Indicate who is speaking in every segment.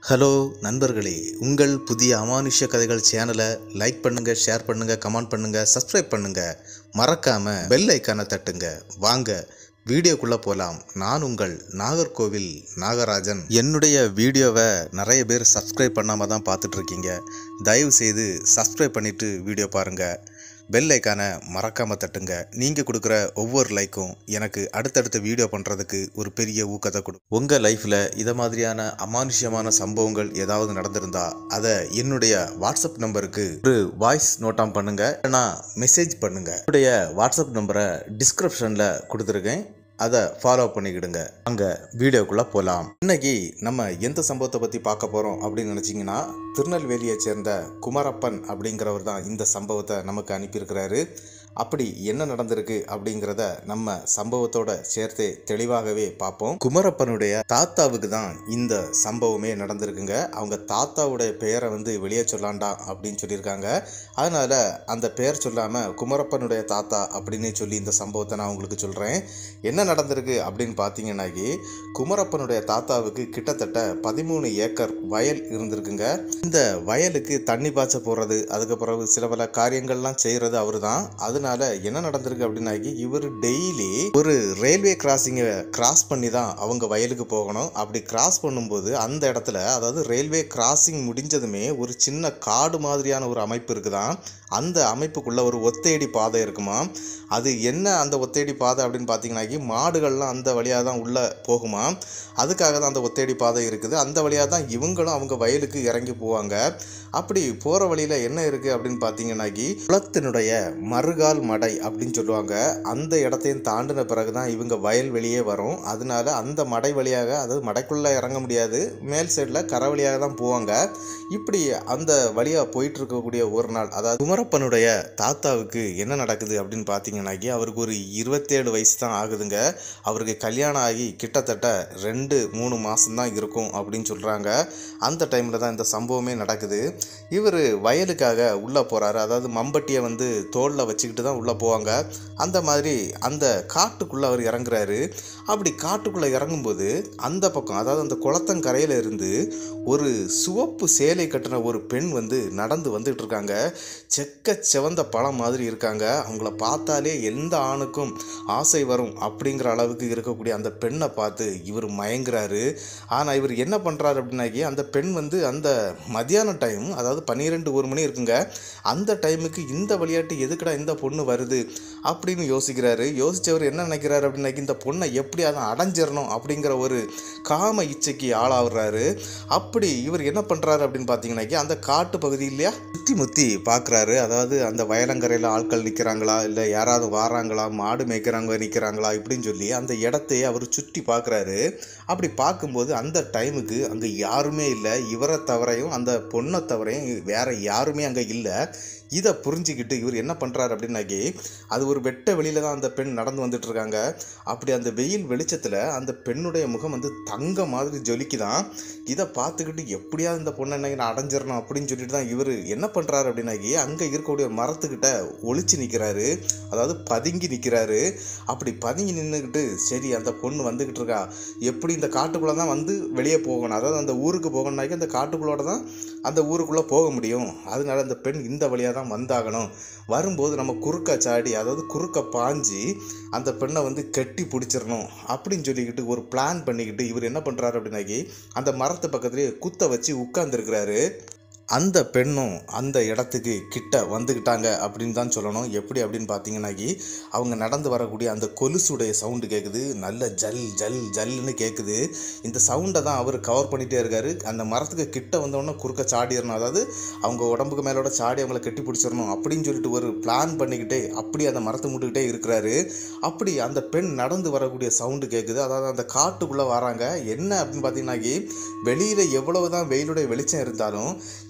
Speaker 1: hello நண்பர்களே உங்கள் புதிய அமானுஷ்ய கதைகள் சேனலை லைக் பண்ணுங்க ஷேர் பண்ணுங்க கமெண்ட் பண்ணுங்க சப்ஸ்கிரைப் பண்ணுங்க மறக்காம பெல் ஐக்கானை தட்டுங்க வாங்க வீடியோக்குள்ள போலாம் நான் உங்கள் நாகர்கோவில் நாகராஜன் என்னுடைய வீடியோவை நிறைய பேர் சப்ஸ்கிரைப் பண்ணாம தான் பார்த்துட்டு இருக்கீங்க தயவு செய்து சப்ஸ்கிரைப் பண்ணிட்டு வீடியோ பாருங்க பெல் ஐக்கானை மறக்காம தட்டுங்க நீங்க கொடுக்குற ஒவ்வொரு லைக்கும் எனக்கு அடுத்தடுத்த வீடியோ பண்றதுக்கு ஒரு பெரிய ஊக்கத்தை கொடுக்கும் உங்க லைஃப்ல இத மாதிரியான அமானுஷ்யமான சம்பவங்கள் ஏதாவது நடந்திருந்தா அதை என்னுடைய வாட்ஸ்அப் நம்பருக்கு ஒரு வாய்ஸ் நோட்டாம் பண்ணுங்க இல்லைனா மெசேஜ் பண்ணுங்க என்னுடைய வாட்ஸ்அப் நம்பரை டிஸ்கிரிப்ஷன்ல கொடுத்துருக்கேன் அதை ஃபாலோ பண்ணிக்கிடுங்க அங்கே வீடியோக்குள்ளே போகலாம் இன்னைக்கு நம்ம எந்த சம்பவத்தை பற்றி பார்க்க போகிறோம் அப்படின்னு நினச்சிங்கன்னா திருநெல்வேலியை சேர்ந்த குமாரப்பன் அப்படிங்கிறவர் தான் இந்த சம்பவத்தை நமக்கு அனுப்பியிருக்கிறாரு அப்படி என்ன நடந்திருக்கு அப்படிங்கிறத நம்ம சம்பவத்தோட சேர்த்து தெளிவாகவே பார்ப்போம் குமரப்பனுடைய தாத்தாவுக்கு தான் இந்த சம்பவமே நடந்திருக்குங்க அவங்க தாத்தாவுடைய பெயரை வந்து வெளியே சொல்லாண்டா அப்படின்னு சொல்லியிருக்காங்க அதனால அந்த பெயர் சொல்லாமல் குமரப்பனுடைய தாத்தா அப்படின்னு சொல்லி இந்த சம்பவத்தை நான் உங்களுக்கு சொல்கிறேன் என்ன நடந்திருக்கு அப்படின்னு பார்த்தீங்கன்னாக்கி குமரப்பனுடைய தாத்தாவுக்கு கிட்டத்தட்ட பதிமூணு ஏக்கர் வயல் இருந்திருக்குங்க இந்த வயலுக்கு தண்ணி பாய்ச்ச போடுறது அதுக்கு பிறகு சில பல காரியங்கள்லாம் செய்கிறது அவர் தான் அதனால என்ன நடந்திருக்கு அப்படின்னாக்கி இவர் டெய்லி ஒரு ரயில்வே கிராசிங்கை கிராஸ் பண்ணி தான் அவங்க வயலுக்கு போகணும் அப்படி கிராஸ் பண்ணும்போது அந்த இடத்துல அதாவது ரயில்வே கிராசிங் முடிஞ்சதுமே ஒரு சின்ன காடு மாதிரியான ஒரு அமைப்பு இருக்குதாம் அந்த அமைப்புக்குள்ள ஒரு ஒத்தையடி பாதை இருக்குமா அது என்ன அந்த ஒத்தையடி பாதை அப்படின்னு பார்த்தீங்கன்னாக்கி மாடுகள்லாம் அந்த வழியாக தான் உள்ளே போகுமா அதுக்காக தான் அந்த ஒத்தையடி பாதை இருக்குது அந்த வழியாக தான் இவங்களும் அவங்க வயலுக்கு இறங்கி போவாங்க அப்படி போகிற வழியில் என்ன இருக்குது அப்படின்னு பார்த்தீங்கன்னாக்கி குளத்தினுடைய மறுகால் மடை அப்படின்னு சொல்லுவாங்க அந்த இடத்தையும் தாண்டின பிறகு தான் இவங்க வயல் வெளியே வரும் அதனால அந்த மடை வழியாக அதாவது மடைக்குள்ளே இறங்க முடியாது மேல் சைடில் கரை வழியாக தான் போவாங்க இப்படி அந்த வழியாக போயிட்டு இருக்கக்கூடிய ஒரு நாள் அதாவது குமரப்பனுடைய தாத்தாவுக்கு என்ன நடக்குது அப்படின்னு பார்த்தீங்கன்னாக்கி அவருக்கு ஒரு இருபத்தேழு வயசு தான் ஆகுதுங்க அவருக்கு கல்யாணம் ஆகி கிட்டத்தட்ட ரெண்டு மூணு மாதம்தான் இருக்கும் அப்படின்னு சொல்கிறாங்க அந்த டைமில் தான் இந்த சம்பவமே நடக்குது இவர் வயலுக்காக உள்ளே போகிறாரு அதாவது மம்பட்டியை வந்து தோளில் வச்சுக்கிட்டு தான் உள்ளே போவாங்க அந்த மாதிரி அந்த காட்டுக்குள்ளே அவர் இறங்குறாரு அப்படி காட்டுக்குள்ளே இறங்கும்போது அந்த பக்கம் அதாவது அந்த குளத்தங்கரையில் இருந்து ஒரு சிவப்பு சேலை கட்டின ஒரு பெண் வந்து நடந்து வந்துட்டு இருக்காங்க செக்க செவந்த பழம் மாதிரி இருக்காங்க அவங்கள பார்த்தாலே எந்த ஆணுக்கும் ஆசை வரும் அப்படிங்கிற அளவுக்கு இருக்கக்கூடிய அந்த பெண்ணை பார்த்து இவர் மயங்குறாரு ஆனால் இவர் என்ன பண்ணுறாரு அப்படின்னாக்கி அந்த பெண் வந்து அந்த மதியான டைம் அதாவது பன்னிரெண்டு ஒரு மணி இருக்குங்க அந்த டைமுக்கு இந்த விளையாட்டு எதுக்குடா இந்த பொண்ணு வருது அப்படின்னு யோசிக்கிறாரு யோசிச்சவர் என்ன நினைக்கிறாரு அப்படின்னாக்கி இந்த பொண்ணை எப்படி அதை அடைஞ்சிடணும் அப்படிங்கிற ஒரு காம இச்சைக்கு ஆளாகிறாரு அப்படி இவர் என்ன பண்ணுறாரு அப்படின்னு பார்த்தீங்கன்னாக்கி அந்த காட்டு பகுதி இல்லையா சுற்றி முத்தி பார்க்குறாரு அதாவது அந்த வயலங்கரையில் ஆட்கள் நிற்கிறாங்களா இல்லை யாராவது வாராங்களா மாடு மேய்க்கிறாங்க நிற்கிறாங்களா இப்படின்னு சொல்லி அந்த இடத்தையே அவர் சுற்றி பார்க்குறாரு அப்படி பார்க்கும்போது அந்த டைமுக்கு அங்கே யாருமே இல்லை இவரை தவிரையும் அந்த பொண்ணை தவிரையும் வேற யாருமே அங்கே இல்லை இதை புரிஞ்சுக்கிட்டு இவர் என்ன பண்ணுறாரு அப்படின்னாக்கி அது ஒரு வெட்ட வெளியில தான் அந்த பெண் நடந்து வந்துட்டு இருக்காங்க அப்படி அந்த வெயில் வெளிச்சத்தில் அந்த பெண்ணுடைய முகம் வந்து தங்க மாதிரி ஜொலிக்குதான் இதை பார்த்துக்கிட்டு எப்படியாவது இந்த பொண்ணை இன்னைக்கு நான் அடைஞ்சிடணும் அப்படின்னு சொல்லிட்டு தான் இவர் என்ன பண்ணுறாரு அப்படின்னாக்கி அங்கே இருக்கக்கூடிய மரத்துக்கிட்ட ஒளிச்சு நிற்கிறாரு அதாவது பதுங்கி நிற்கிறாரு அப்படி பதுங்கி நின்றுக்கிட்டு சரி அந்த பொண்ணு வந்துக்கிட்டு இருக்கா எப்படி இந்த காட்டுக்குள்ளே தான் வந்து வெளியே போகணும் அதாவது அந்த ஊருக்கு போகணுன்னாக்கி அந்த காட்டுக்குள்ளோட தான் அந்த ஊருக்குள்ளே போக முடியும் அதனால அந்த பெண் இந்த வழியாக தான் வந்தாகணும் வரும்போது நம்ம குறுக்க சாடி அதாவது குறுக்க பாஞ்சு அந்த பெண்ணை வந்து கட்டி பிடிச்சிடணும் அப்படின்னு சொல்லிக்கிட்டு ஒரு பிளான் பண்ணிக்கிட்டு இவர் என்ன பண்ணுறாரு அப்படின்னாக்கி அந்த மரத்து பக்கத்துலேயே குத்த வச்சு உட்காந்துருக்கிறாரு அந்த பெண்ணும் அந்த இடத்துக்கு கிட்ட வந்துக்கிட்டாங்க அப்படின்னு தான் சொல்லணும் எப்படி அப்படின்னு பார்த்தீங்கன்னாக்கி அவங்க நடந்து வரக்கூடிய அந்த கொலுசுடைய சவுண்டு கேட்குது நல்ல ஜல் ஜல் ஜல்னு கேட்குது இந்த சவுண்டை தான் அவர் கவர் பண்ணிகிட்டே இருக்காரு அந்த மரத்துக்கு கிட்ட வந்தோடனே குறுக்க சாடிடணும் அதாவது அவங்க உடம்புக்கு மேலோட சாடி அவங்கள கட்டி பிடிச்சிடணும் அப்படின்னு சொல்லிட்டு ஒரு பிளான் பண்ணிக்கிட்டே அப்படி அந்த மரத்தை முட்டுக்கிட்டே இருக்கிறாரு அப்படி அந்த பெண் நடந்து வரக்கூடிய சவுண்டு கேட்குது அதாவது அந்த காட்டுக்குள்ளே வராங்க என்ன அப்படின்னு பார்த்தீங்கன்னாக்கி வெளியில் எவ்வளவு தான் வெயிலுடைய வெளிச்சம் இருந்தாலும்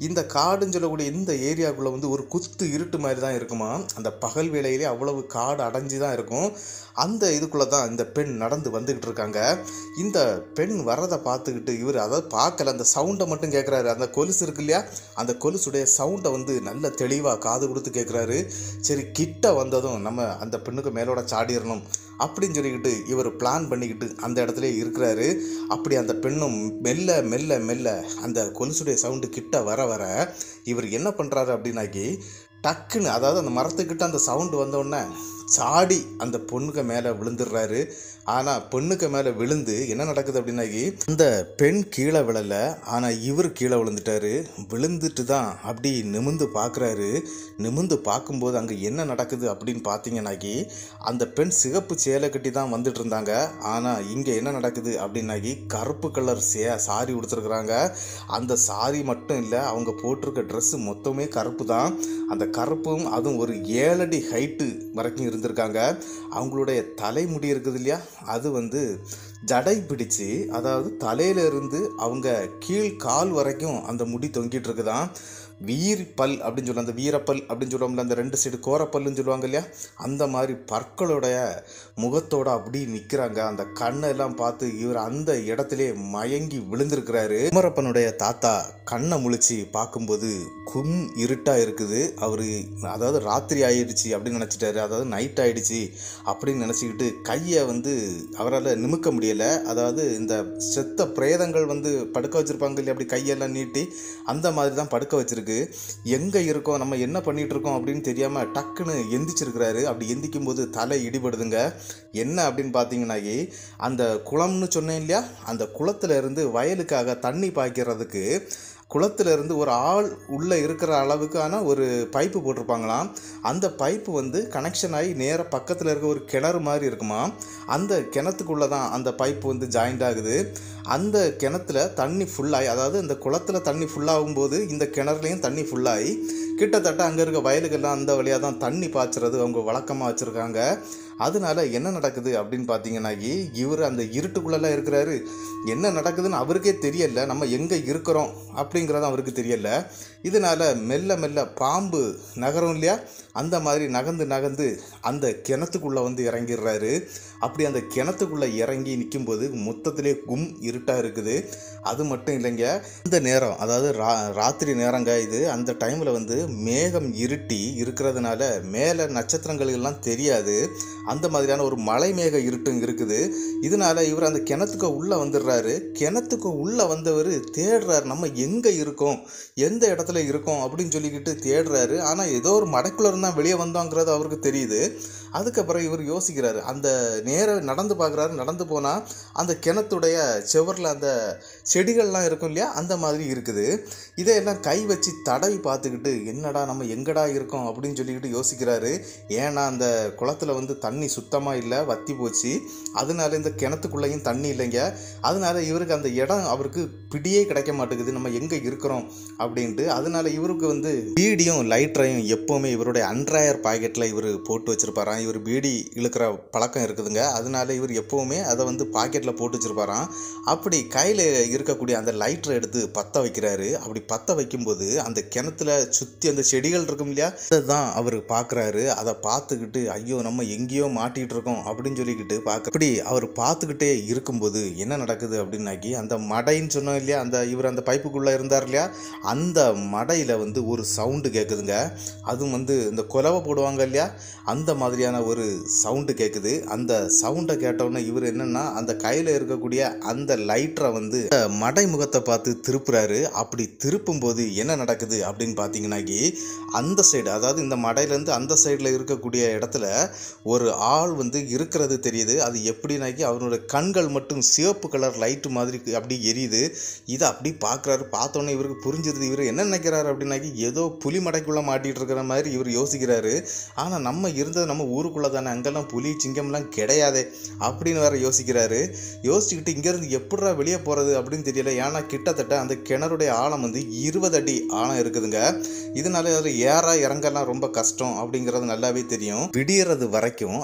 Speaker 1: இந்த காடுன்னு சொல்லக்கூடிய இந்த ஏரியாக்குள்ளே வந்து ஒரு குத்து இருட்டு மாதிரி தான் இருக்குமா அந்த பகல் வேளையிலே அவ்வளவு காடு அடைஞ்சு தான் இருக்கும் அந்த இதுக்குள்ளே தான் இந்த பெண் நடந்து வந்துக்கிட்டு இருக்காங்க இந்த பெண் வரதை பார்த்துக்கிட்டு இவர் அதாவது பார்க்கல அந்த சவுண்டை மட்டும் கேட்குறாரு அந்த கொலுசு இருக்கு இல்லையா அந்த கொலுசுடைய சவுண்டை வந்து நல்ல தெளிவாக காது கொடுத்து கேட்குறாரு சரி கிட்ட வந்ததும் நம்ம அந்த பெண்ணுக்கு மேலோட சாடிடணும் அப்படின்னு சொல்லிக்கிட்டு இவர் பிளான் பண்ணிக்கிட்டு அந்த இடத்துல இருக்கிறாரு அப்படி அந்த பெண்ணும் மெல்ல மெல்ல மெல்ல அந்த கொலுசுடைய சவுண்டு கிட்ட வர வர இவர் என்ன பண்ணுறாரு அப்படின்னாக்கி டக்குன்னு அதாவது அந்த மரத்துக்கிட்ட அந்த சவுண்டு வந்தோடனே சாடி அந்த பொண்ணுக்கு மேலே விழுந்துடுறாரு ஆனால் பொண்ணுக்கு மேலே விழுந்து என்ன நடக்குது அப்படின்னாக்கி அந்த பெண் கீழே விழலை ஆனால் இவர் கீழே விழுந்துட்டாரு விழுந்துட்டு தான் அப்படி நிமிந்து பார்க்குறாரு நிமிந்து பார்க்கும்போது அங்கே என்ன நடக்குது அப்படின்னு பார்த்தீங்கன்னாக்கி அந்த பெண் சிகப்பு சேலை கட்டி தான் வந்துட்டு இருந்தாங்க ஆனால் இங்கே என்ன நடக்குது அப்படின்னாக்கி கருப்பு கலர் சே சாரி உடுத்துருக்குறாங்க அந்த சாரி மட்டும் இல்லை அவங்க போட்டிருக்க ட்ரெஸ்ஸு மொத்தமே கருப்பு தான் அந்த கருப்பும் அதுவும் ஒரு ஏழடி ஹைட்டு வரைக்கும் இருந்திருக்காங்க அவங்களுடைய தலைமுடி இருக்குது இல்லையா அது வந்து ஜடை பிடிச்சு அதாவது தலையில இருந்து அவங்க கீழ் கால் வரைக்கும் அந்த முடி தொங்கிட்டு இருக்குதான் வீரிப்பல் அப்படின்னு சொல்லுவாங்க அந்த வீரப்பல் அப்படின்னு சொல்லுவாங்கல்ல அந்த ரெண்டு சைடு கோரப்பல்லுன்னு சொல்லுவாங்க இல்லையா அந்த மாதிரி பற்களுடைய முகத்தோட அப்படி நிற்கிறாங்க அந்த கண்ணை எல்லாம் பார்த்து இவர் அந்த இடத்திலே மயங்கி விழுந்திருக்கிறாரு குமரப்பனுடைய தாத்தா கண்ணை முழிச்சு பார்க்கும்போது கும் இருட்டாக இருக்குது அவர் அதாவது ராத்திரி ஆயிடுச்சு அப்படின்னு நினச்சிட்டாரு அதாவது நைட் ஆயிடுச்சு அப்படின்னு நினச்சிக்கிட்டு கையை வந்து அவரால் நிமிக்க முடியலை அதாவது இந்த செத்த பிரேதங்கள் வந்து படுக்க வச்சுருப்பாங்க இல்லையா அப்படி கையெல்லாம் நீட்டி அந்த மாதிரி தான் படுக்க வச்சிருக்கு எங்கே இருக்கோம் நம்ம என்ன பண்ணிட்டு இருக்கோம் அப்படின்னு தெரியாமல் டக்குன்னு எந்திரிச்சிருக்கிறாரு அப்படி எந்திக்கும் போது தலை இடிபடுதுங்க என்ன அப்படின்னு பார்த்தீங்கன்னாக்கி அந்த குளம்னு சொன்னேன் இல்லையா அந்த குளத்துல இருந்து வயலுக்காக தண்ணி பாய்க்கிறதுக்கு குளத்துல இருந்து ஒரு ஆள் உள்ளே இருக்கிற அளவுக்கான ஒரு பைப்பு போட்டிருப்பாங்களாம் அந்த பைப்பு வந்து கனெக்ஷன் ஆகி நேராக பக்கத்தில் இருக்க ஒரு கிணறு மாதிரி இருக்குமா அந்த கிணத்துக்குள்ளே தான் அந்த பைப்பு வந்து ஜாயிண்ட் ஆகுது அந்த கிணத்துல தண்ணி ஃபுல்லாகி அதாவது இந்த குளத்துல தண்ணி ஃபுல்லாகும் போது இந்த கிணறுலையும் தண்ணி ஃபுல்லாகி கிட்டத்தட்ட அங்கே இருக்க வயலுக்கெல்லாம் அந்த வழியாக தான் தண்ணி பாய்ச்சறது அவங்க வழக்கமாக வச்சுருக்காங்க அதனால என்ன நடக்குது அப்படின்னு பார்த்தீங்கன்னாக்கி இவர் அந்த இருட்டுக்குள்ளெல்லாம் இருக்கிறாரு என்ன நடக்குதுன்னு அவருக்கே தெரியல நம்ம எங்கே இருக்கிறோம் அப்படிங்கிறது அவருக்கு தெரியல இதனால மெல்ல மெல்ல பாம்பு நகரும் இல்லையா அந்த மாதிரி நகர்ந்து நகர்ந்து அந்த கிணத்துக்குள்ளே வந்து இறங்கிடுறாரு அப்படி அந்த கிணத்துக்குள்ளே இறங்கி நிற்கும்போது மொத்தத்திலே கும் இருட்டாக இருக்குது அது மட்டும் இல்லைங்க இந்த நேரம் அதாவது ரா ராத்திரி நேரங்க இது அந்த டைமில் வந்து மேகம் இருட்டி இருக்கிறதுனால மேலே நட்சத்திரங்கள் எல்லாம் தெரியாது அந்த மாதிரியான ஒரு மலை மேக இருட்டும் இருக்குது இதனால இவர் அந்த கிணத்துக்கு உள்ளே வந்துடுறாரு கிணத்துக்கு உள்ளே வந்தவர் தேடுறாரு நம்ம எங்கே இருக்கோம் எந்த இடத்துல இருக்கோம் அப்படின்னு சொல்லிக்கிட்டு தேடுறாரு ஆனால் ஏதோ ஒரு மடைக்குள்ள இருந்தால் வெளியே வந்தோங்கிறது அவருக்கு தெரியுது அதுக்கப்புறம் இவர் யோசிக்கிறாரு அந்த நேர நடந்து பார்க்குறாரு நடந்து போனால் அந்த கிணத்துடைய செவரில் அந்த செடிகள்லாம் இருக்கும் இல்லையா அந்த மாதிரி இருக்குது இதையெல்லாம் கை வச்சு தடவி பார்த்துக்கிட்டு என்னடா நம்ம எங்கடா இருக்கோம் அப்படின்னு சொல்லிக்கிட்டு யோசிக்கிறாரு ஏன்னா அந்த குளத்துல வந்து தண்ணி சுத்தமாக இல்லை வத்தி போச்சு அதனால இந்த கிணத்துக்குள்ளேயும் தண்ணி இல்லைங்க அதனால இவருக்கு அந்த இடம் அவருக்கு பிடியே கிடைக்க மாட்டேங்குது நம்ம எங்கே இருக்கிறோம் அப்படின்ட்டு அதனால இவருக்கு வந்து பீடியும் லைட்டரையும் எப்போவுமே இவருடைய அன்றாயர் பாக்கெட்டில் இவர் போட்டு வச்சிருப்பாராம் இவர் பீடி இழுக்கிற பழக்கம் இருக்குதுங்க அதனால இவர் எப்போவுமே அதை வந்து பாக்கெட்டில் போட்டு வச்சிருப்பாராம் அப்படி கையில் இருக்கக்கூடிய அந்த லைட்டரை எடுத்து பற்ற வைக்கிறாரு அப்படி பற்ற வைக்கும்போது அந்த கிணத்துல சுற்றி அந்த செடிகள் இருக்கும் இல்லையா அதை தான் அவர் பார்க்குறாரு அதை பார்த்துக்கிட்டு ஐயோ நம்ம எங்கேயோ மாட்டிகிட்டு இருக்கோம் அப்படின்னு சொல்லிக்கிட்டு பார்க்க அப்படி அவர் பார்த்துக்கிட்டே இருக்கும்போது என்ன நடக்குது அப்படின்னாக்கி அந்த மடைன்னு சொன்னோம் இல்லையா அந்த இவர் அந்த பைப்புக்குள்ளே இருந்தார் இல்லையா அந்த மடையில் வந்து ஒரு சவுண்டு கேட்குதுங்க அதுவும் வந்து இந்த குலவை போடுவாங்க இல்லையா அந்த மாதிரியான ஒரு சவுண்டு கேட்குது அந்த சவுண்டை கேட்டவுடனே இவர் என்னன்னா அந்த கையில் இருக்கக்கூடிய அந்த லைட்டரை வந்து அந்த மடை முகத்தை பார்த்து திருப்புறாரு அப்படி திருப்பும்போது என்ன நடக்குது அப்படின்னு பார்த்தீங்கன்னாக்கி அந்த சைடு அதாவது இந்த மடையிலேருந்து அந்த சைடில் இருக்கக்கூடிய இடத்துல ஒரு ஆள் வந்து இருக்கிறது தெரியுது அது எப்படின்னாக்கி அவரோட கண்கள் மட்டும் சிவப்பு கலர் லைட்டு மாதிரி அப்படி எரியுது இதை அப்படி பார்க்குறாரு பார்த்தோன்னே இவருக்கு புரிஞ்சிருது இவர் என்ன நினைக்கிறாரு அப்படின்னாக்கி ஏதோ புலி மடைக்குள்ளே மாட்டிகிட்டு இருக்கிற மாதிரி இவர் யோசிக்கிறாரு ஆனால் நம்ம இருந்தது நம்ம ஊருக்குள்ளே தானே அங்கெல்லாம் புலி சிங்கம்லாம் கிடையாதே அப்படின்னு வேற யோசிக்கிறாரு யோசிச்சுக்கிட்டு இங்கேருந்து எப்படிடா வெளியே போகிறது அப்படின்னு தெரியல ஏன்னா கிட்டத்தட்ட அந்த கிணறுடைய ஆழம் வந்து இருபது அடி ஆழம் இருக்குதுங்க இதனால அதில் ஏற இறங்கலாம் ரொம்ப கஷ்டம் அப்படிங்கிறது நல்லாவே தெரியும் விடியறது வரைக்கும்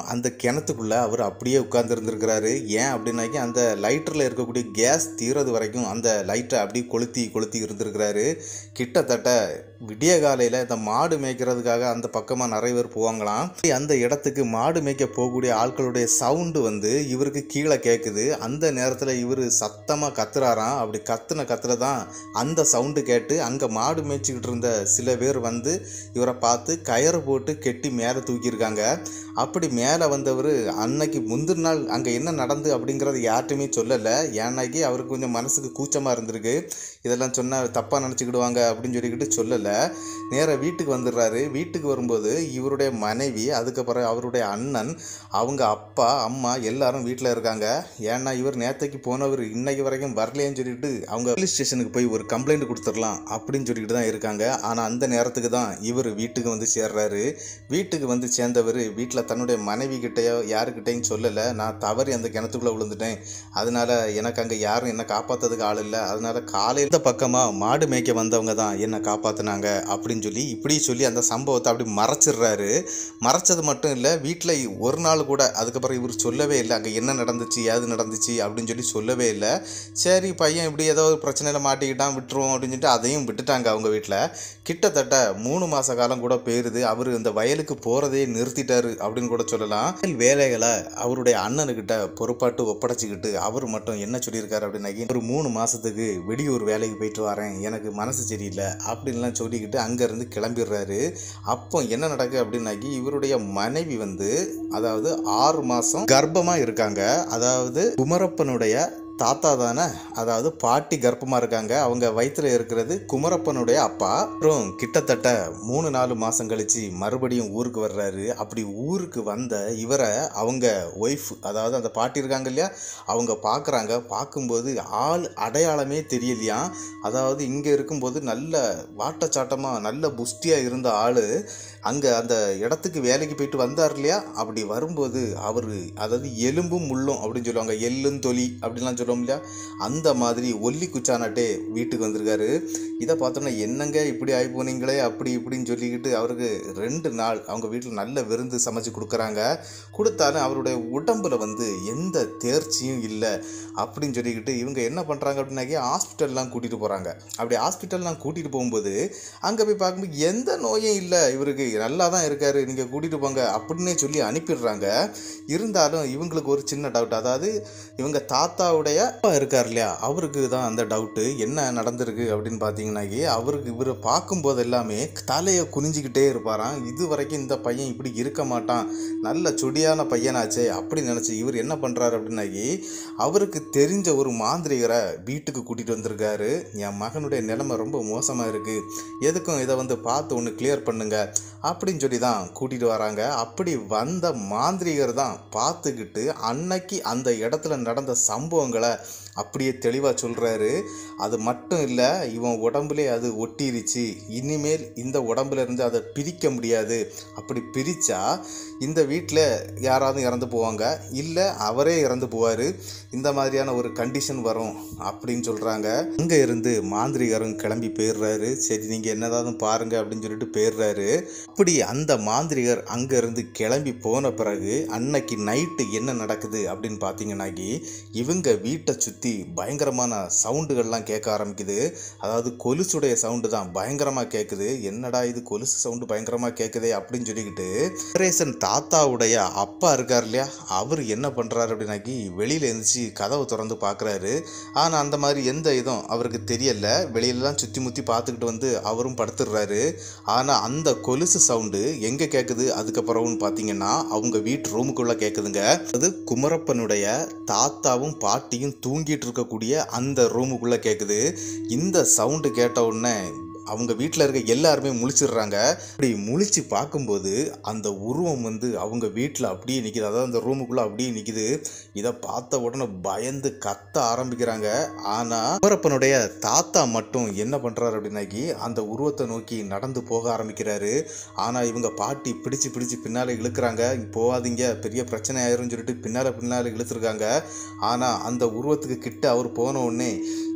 Speaker 1: அந்த கிணத்துக்குள்ளே அவர் அப்படியே உட்கார்ந்துருந்துருக்கிறாரு ஏன் அப்படின்னாக்கி அந்த லைட்டரில் இருக்கக்கூடிய கேஸ் தீரது வரைக்கும் அந்த லைட்டை அப்படியே கொளுத்தி கொளுத்தி இருந்திருக்கிறாரு கிட்டத்தட்ட விடிய காலையில் இந்த மாடு மேய்க்கிறதுக்காக அந்த பக்கமாக நிறைய பேர் போவாங்களாம் அந்த இடத்துக்கு மாடு மேய்க்க போகக்கூடிய ஆட்களுடைய சவுண்டு வந்து இவருக்கு கீழே கேட்குது அந்த நேரத்தில் இவர் சத்தமாக கத்துறாராம் அப்படி கத்துன கத்துல தான் அந்த சவுண்டு கேட்டு அங்கே மாடு மேய்ச்சிக்கிட்டு இருந்த சில பேர் வந்து இவரை பார்த்து கயறு போட்டு கெட்டி மேலே தூக்கியிருக்காங்க அப்படி மேலே வந்தவர் அன்னைக்கு முந்தின நாள் அங்கே என்ன நடந்து அப்படிங்கிறது யார்ட்டுமே சொல்லலை ஏன்னாக்கி அவருக்கு கொஞ்சம் மனசுக்கு கூச்சமாக இருந்திருக்கு இதெல்லாம் சொன்னால் தப்பாக நினச்சிக்கிடுவாங்க அப்படின்னு சொல்லிக்கிட்டு சொல்லலை நேராக வீட்டுக்கு வந்துடுறாரு வீட்டுக்கு வரும்போது இவருடைய மனைவி அதுக்கப்புறம் அவருடைய அண்ணன் அவங்க அப்பா அம்மா எல்லாரும் வீட்டில் இருக்காங்க ஏன்னா இவர் நேத்தைக்கு போனவர் இன்னைக்கு வரைக்கும் வரலையேன்னு சொல்லிட்டு அவங்க போலீஸ் ஸ்டேஷனுக்கு போய் ஒரு கம்ப்ளைண்ட் கொடுத்துடலாம் அப்படின்னு சொல்லிட்டு தான் இருக்காங்க ஆனால் அந்த நேரத்துக்கு தான் இவர் வீட்டுக்கு வந்து சேர்றாரு வீட்டுக்கு வந்து சேர்ந்தவர் வீட்டில் தன்னுடைய மனைவி கிட்டேயோ யாருக்கிட்டையும் சொல்லலை நான் தவறி அந்த கிணத்துக்குள்ளே விழுந்துட்டேன் அதனால எனக்கு அங்கே யாரும் என்னை காப்பாற்றுறதுக்கு ஆள் இல்லை அதனால காலையில் இந்த பக்கமாக மாடு மேய்க்க வந்தவங்க தான் என்னை காப்பாற்றினாங்க அப்படின்னு சொல்லி இப்படி சொல்லி அந்த சம்பவத்தை அப்படி மறைச்சிடுறாரு மறைச்சது மட்டும் இல்லை வீட்டில் ஒரு நாள் கூட அதுக்கப்புறம் இவர் சொல்லவே இல்லை அங்கே என்ன நடந்துச்சு ஏது நடந்துச்சு அப்படின்னு சொல்லி சொல்லவே இல்லை சரி பையன் இப்படி ஏதோ ஒரு பிரச்சனையில் மாட்டிக்கிட்டான் விட்டுருவோம் அப்படின்னு சொல்லிட்டு அதையும் விட்டுட்டாங்க அவங்க வீட்டில் கிட்டத்தட்ட மூணு மாத காலம் கூட போயிருது அவர் இந்த வயலுக்கு போகிறதே நிறுத்திட்டாரு அப்படின்னு கூட சொல்லலாம் வயல் வேலைகளை அவருடைய அண்ணனுக்கிட்ட பொறுப்பாட்டு ஒப்படைச்சிக்கிட்டு அவர் மட்டும் என்ன சொல்லியிருக்காரு அப்படின்னாக்கி ஒரு மூணு மாதத்துக்கு வெளியூர் வேலைக்கு போயிட்டு வரேன் எனக்கு மனசு சரியில்லை அப்படின்லாம் சொல்லிக்கிட்டு அங்கேருந்து கிளம்பிடுறாரு அப்போ என்ன நடக்கு அப்படின்னாக்கி இவருடைய மனைவி வந்து அதாவது ஆறு மாதம் கர்ப்பமாக இருக்காங்க அதாவது குமரப்பனுடைய தாத்தா தானே அதாவது பாட்டி கர்ப்பமாக இருக்காங்க அவங்க வயிற்றுல இருக்கிறது குமரப்பனுடைய அப்பா அப்புறம் கிட்டத்தட்ட மூணு நாலு மாதம் கழிச்சு மறுபடியும் ஊருக்கு வர்றாரு அப்படி ஊருக்கு வந்த இவரை அவங்க ஒய்ஃப் அதாவது அந்த பாட்டி இருக்காங்க இல்லையா அவங்க பார்க்குறாங்க பார்க்கும்போது ஆள் அடையாளமே தெரியலையாம் அதாவது இங்கே இருக்கும்போது நல்ல வாட்டச்சாட்டமாக நல்ல புஷ்டியாக இருந்த ஆள் அங்கே அந்த இடத்துக்கு வேலைக்கு போயிட்டு வந்தார் இல்லையா அப்படி வரும்போது அவர் அதாவது எலும்பும் முள்ளும் அப்படின்னு சொல்லுவாங்க எள்ளும் தொலி அப்படின்லாம் சொல்லுவோம் இல்லையா அந்த மாதிரி ஒல்லி குச்சானாட்டே வீட்டுக்கு வந்திருக்காரு இதை பார்த்தோன்னா என்னங்க இப்படி ஆகி போனீங்களே அப்படி இப்படின்னு சொல்லிக்கிட்டு அவருக்கு ரெண்டு நாள் அவங்க வீட்டில் நல்ல விருந்து சமைச்சு கொடுக்குறாங்க கொடுத்தாலும் அவருடைய உடம்புல வந்து எந்த தேர்ச்சியும் இல்லை அப்படின்னு சொல்லிக்கிட்டு இவங்க என்ன பண்ணுறாங்க அப்படின்னாக்கி ஹாஸ்பிட்டல்லாம் கூட்டிகிட்டு போகிறாங்க அப்படி ஹாஸ்பிட்டல்லாம் கூட்டிகிட்டு போகும்போது அங்கே போய் பார்க்கும்போது எந்த நோயும் இல்லை இவருக்கு நல்லா தான் இருக்காரு நீங்கள் கூட்டிகிட்டு போங்க அப்படின்னே சொல்லி அனுப்பிடுறாங்க இருந்தாலும் இவங்களுக்கு ஒரு சின்ன டவுட் அதாவது இவங்க தாத்தாவுடைய அப்பா இருக்கார் இல்லையா அவருக்கு தான் அந்த டவுட்டு என்ன நடந்திருக்கு அப்படின்னு பார்த்தீங்கன்னாக்கி அவருக்கு இவரை பார்க்கும்போது எல்லாமே தலையை குனிஞ்சிக்கிட்டே இருப்பாராம் இது வரைக்கும் இந்த பையன் இப்படி இருக்க மாட்டான் நல்ல சுடியான பையனாச்சே அப்படி நினச்சி இவர் என்ன பண்ணுறாரு அப்படின்னாக்கி அவருக்கு தெரிஞ்ச ஒரு மாந்திரிகரை வீட்டுக்கு கூட்டிகிட்டு வந்திருக்காரு என் மகனுடைய நிலைமை ரொம்ப மோசமாக இருக்குது எதுக்கும் இதை வந்து பார்த்து ஒன்று கிளியர் பண்ணுங்க அப்படின்னு சொல்லி தான் கூட்டிகிட்டு வராங்க அப்படி வந்த மாந்திரிகர் தான் பார்த்துக்கிட்டு அன்னைக்கு அந்த இடத்துல நடந்த சம்பவங்களை அப்படியே தெளிவாக சொல்கிறாரு அது மட்டும் இல்லை இவன் உடம்புலே அது ஒட்டிருச்சு இனிமேல் இந்த உடம்புல இருந்து அதை பிரிக்க முடியாது அப்படி பிரித்தா இந்த வீட்டில் யாராவது இறந்து போவாங்க இல்லை அவரே இறந்து போவார் இந்த மாதிரியான ஒரு கண்டிஷன் வரும் அப்படின்னு சொல்கிறாங்க அங்கே இருந்து மாந்திரிகரும் கிளம்பி போயிடுறாரு சரி நீங்கள் என்னதாவது பாருங்க அப்படின்னு சொல்லிட்டு போயிடுறாரு அப்படி அந்த மாந்திரிகர் அங்கே இருந்து கிளம்பி போன பிறகு அன்னைக்கு நைட்டு என்ன நடக்குது அப்படின்னு பார்த்தீங்கன்னாக்கி இவங்க வீட்டை சுற்றி பயங்கரமான சவுண்டுகள்லாம் கேட்க ஆரம்பிக்குது அதாவது கொலுசுடைய சவுண்டு தான் பயங்கரமாக கேட்குது என்னடா இது கொலுசு சவுண்டு பயங்கரமாக கேட்குதே அப்படின்னு சொல்லிக்கிட்டு ரேசன் தாத்தாவுடைய அப்பா இருக்கார் இல்லையா அவர் என்ன பண்ணுறாரு அப்படின்னாக்கி வெளியில் எழுந்துச்சு கதவை திறந்து பார்க்குறாரு ஆனால் அந்த மாதிரி எந்த இதுவும் அவருக்கு தெரியல வெளியிலலாம் சுற்றி முற்றி பார்த்துக்கிட்டு வந்து அவரும் படுத்துடுறாரு ஆனால் அந்த கொலுசு சவுண்டு எங்கே கேட்குது அதுக்கப்புறம்னு பார்த்தீங்கன்னா அவங்க வீட்டு ரூமுக்குள்ளே கேட்குதுங்க அது குமரப்பனுடைய தாத்தாவும் பாட்டியும் தூங்கிட்டு இருக்கக்கூடிய அந்த ரூமுக்குள்ளே கேட்குது இந்த சவுண்டு கேட்ட உடனே அவங்க வீட்டில் இருக்க எல்லாருமே முழிச்சிடுறாங்க அப்படி முழிச்சு பார்க்கும்போது அந்த உருவம் வந்து அவங்க வீட்டில் அப்படியே நிற்கிது அதாவது அந்த ரூமுக்குள்ளே அப்படியே நிற்கிது இதை பார்த்த உடனே பயந்து கத்த ஆரம்பிக்கிறாங்க ஆனால் குமரப்பனுடைய தாத்தா மட்டும் என்ன பண்ணுறாரு அப்படின்னாக்கி அந்த உருவத்தை நோக்கி நடந்து போக ஆரம்பிக்கிறாரு ஆனால் இவங்க பாட்டி பிடிச்சு பிடிச்சு பின்னால் இழுக்கிறாங்க போகாதீங்க பெரிய பிரச்சனை ஆயிரும்னு சொல்லிட்டு பின்னால் பின்னால் இழுத்துருக்காங்க ஆனால் அந்த உருவத்துக்கு கிட்ட அவர் போன உடனே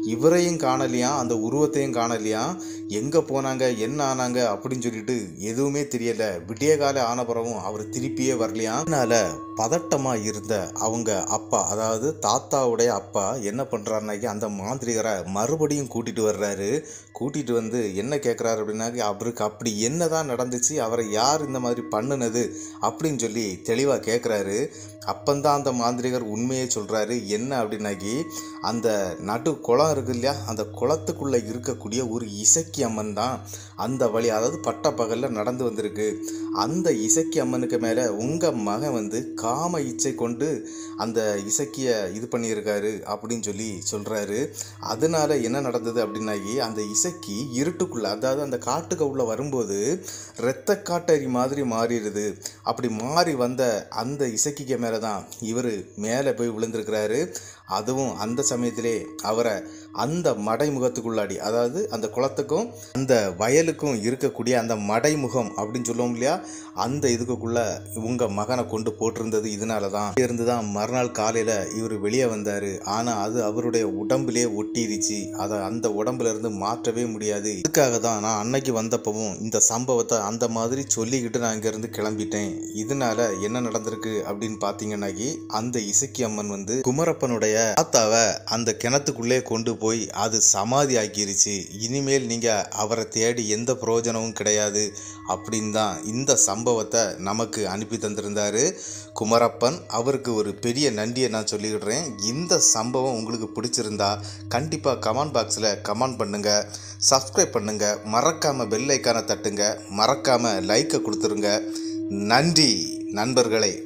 Speaker 1: இவரையும் காணலையாம் அந்த உருவத்தையும் காணலையாம் எங்கே போனாங்க என்ன ஆனாங்க அப்படின்னு சொல்லிட்டு எதுவுமே தெரியல விடிய கால ஆன பிறகும் அவர் திருப்பியே வரலையாம் அதனால பதட்டமாக இருந்த அவங்க அப்பா அதாவது தாத்தாவுடைய அப்பா என்ன பண்ணுறாருனாக்கி அந்த மாந்திரிகரை மறுபடியும் கூட்டிகிட்டு வர்றாரு கூட்டிகிட்டு வந்து என்ன கேட்குறாரு அப்படின்னாக்கி அவருக்கு அப்படி என்ன தான் நடந்துச்சு அவரை யார் இந்த மாதிரி பண்ணுனது அப்படின்னு சொல்லி தெளிவாக கேட்குறாரு அப்பந்தான் அந்த மாந்திரிகர் உண்மையை சொல்கிறாரு என்ன அப்படின்னாக்கி அந்த நடு குளம் இருக்கு இல்லையா அந்த குளத்துக்குள்ளே இருக்கக்கூடிய ஒரு இசக்கி அம்மன் தான் அந்த வழி அதாவது பட்ட பகலில் நடந்து வந்திருக்கு அந்த இசக்கி அம்மனுக்கு மேலே உங்கள் மகன் வந்து காம இச்சை கொண்டு அந்த இசக்கியை இது பண்ணியிருக்காரு அப்படின்னு சொல்லி சொல்கிறாரு அதனால என்ன நடந்தது அப்படின்னாக்கி அந்த இசக்கி இருட்டுக்குள்ளே அதாவது அந்த காட்டுக்கு உள்ள வரும்போது இரத்த காட்டறி மாதிரி மாறிடுது அப்படி மாறி வந்த அந்த இசக்கிக்கு மேலே தான் இவர் மேலே போய் விழுந்திருக்கிறாரு அதுவும் அந்த சமயத்திலே அவரை அந்த மடைமுகத்துக்குள்ளாடி அதாவது அந்த குளத்துக்கும் அந்த வயலுக்கும் இருக்கக்கூடிய அந்த மடைமுகம் அப்படின்னு சொல்லுவோம் இல்லையா அந்த இதுக்குள்ள உங்கள் மகனை கொண்டு போட்டிருந்தது இதனால தான் இருந்து தான் மறுநாள் காலையில் இவர் வெளியே வந்தார் ஆனால் அது அவருடைய உடம்புலே ஒட்டிருச்சு அதை அந்த உடம்புல இருந்து மாற்றவே முடியாது இதுக்காக தான் நான் அன்னைக்கு வந்தப்பவும் இந்த சம்பவத்தை அந்த மாதிரி சொல்லிக்கிட்டு நான் இங்கேருந்து கிளம்பிட்டேன் இதனால என்ன நடந்திருக்கு அப்படின்னு பார்த்தீங்கன்னாக்கி அந்த இசக்கி அம்மன் வந்து குமரப்பனுடைய தாத்தாவை அந்த கிணத்துக்குள்ளே கொண்டு போய் அது சமாதி ஆக்கிருச்சு இனிமேல் நீங்கள் அவரை தேடி எந்த பிரயோஜனமும் கிடையாது அப்படின்னு தான் இந்த சம்பவத்தை நமக்கு அனுப்பி தந்திருந்தாரு குமரப்பன் அவருக்கு ஒரு பெரிய நன்றியை நான் சொல்லிக்கிடுறேன் இந்த சம்பவம் உங்களுக்கு பிடிச்சிருந்தா கண்டிப்பாக கமெண்ட் பாக்ஸில் கமெண்ட் பண்ணுங்கள் சப்ஸ்கிரைப் பண்ணுங்கள் மறக்காமல் பெல் ஐக்கானை தட்டுங்க மறக்காமல் லைக்கை கொடுத்துருங்க நன்றி நண்பர்களே